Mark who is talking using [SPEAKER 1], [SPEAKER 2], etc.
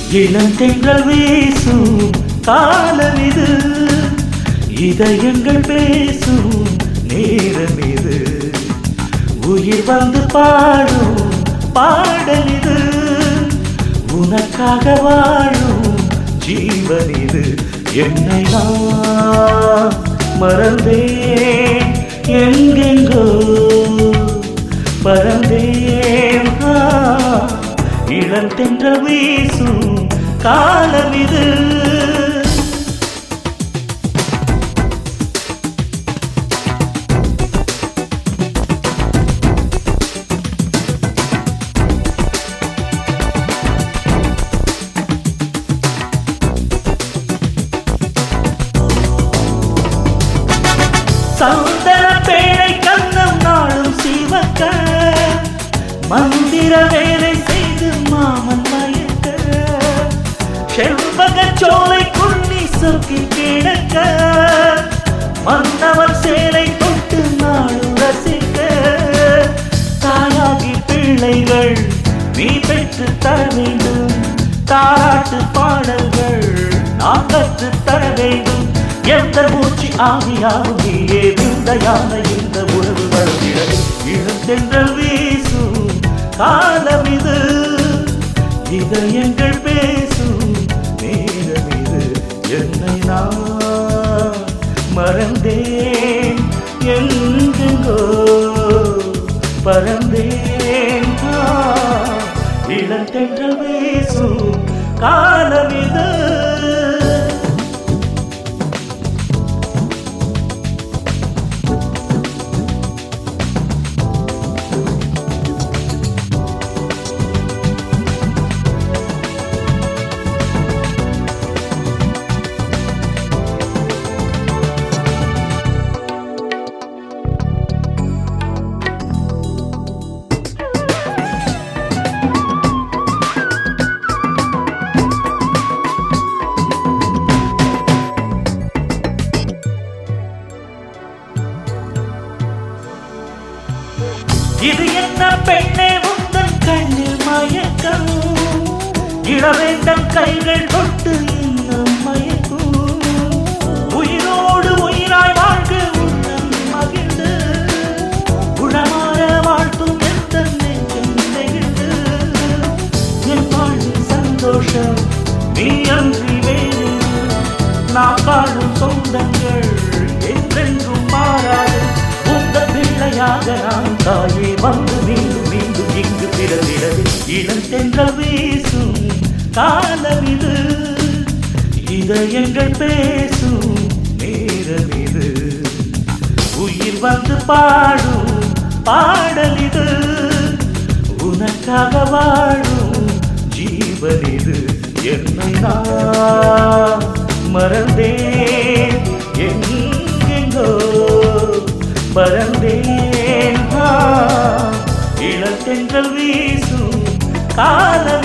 [SPEAKER 1] இளந்தென்றல் வீசும் காலம் இது இதயங்கள் பேசும் நேரம் இது உயிர் வந்து பாடும் பாடல் இது உனக்காக வாழும் ஜீவன் இது என்னை நான் மறந்தேன் எங்கெங்கோ பறந்தேன் ஆ, இளந்தென்ற வீசும் காலம் இது சந்தன பேழை கண்ணம் நாளும் சிவக்க மந்திர வேலை செய்து மாமன் மயக்க செண்பக சோலை குன்னி சொக்கி கிடக்க மன்னவன் சேலை தொட்டு நாளும் ரசிக்க தாயாகி பிள்ளைகள் நீ பெற்று தர வேண்டும் தாராட்டு பாடல்கள் நான் கற்று தர வேண்டும் எந்த மூச்சு ஆவியாகும் நீயே விந்தையான இந்த உறவு வளர்கிறது இளந்தென்றல் வீசும் காலம் இது இதயங்கள் பேசும் நேரம் இது என்னை நான் மறந்தேன் எங்கெங்கோ பறந்தேன் ஆ, இளந்தென்றல் வீசும் காலம் இது இது என்ன பெண்ணே உந்தன் கண்ணில் மயக்கம் இளவேந்தம் கைகள் தொட்டு இன்னும் மயக்கும் உயிரோடு உயிராய் வாழ்க உள்ளம் மகிழ்ந்து உளமாற வாழ்த்தும் எந்த நெஞ்சம் நெகிழ்ந்து என் வாழ்வின் சந்தோஷம் நீ அன்றி வேறு நான் காணும் சொந்தங்கள் என்றென்றும் மாறாது உந்த பிள்ளையாக நான் தாயே வந்து மீண்டும் மீண்டும் இங்கு பிறந்திடது இளம் சென்ற வீசும் காலம் இது இதயங்கள் பேசும் நேரம் இது உயிர் வந்து பாடும் பாடல் இது உனக்காக வாழும் ஜீவன் இது என்னை நான் மறந்தேன் எங்கெங்கோ பறந்தேன் ஆ, இளத்தென்றல் வீசும் காலம்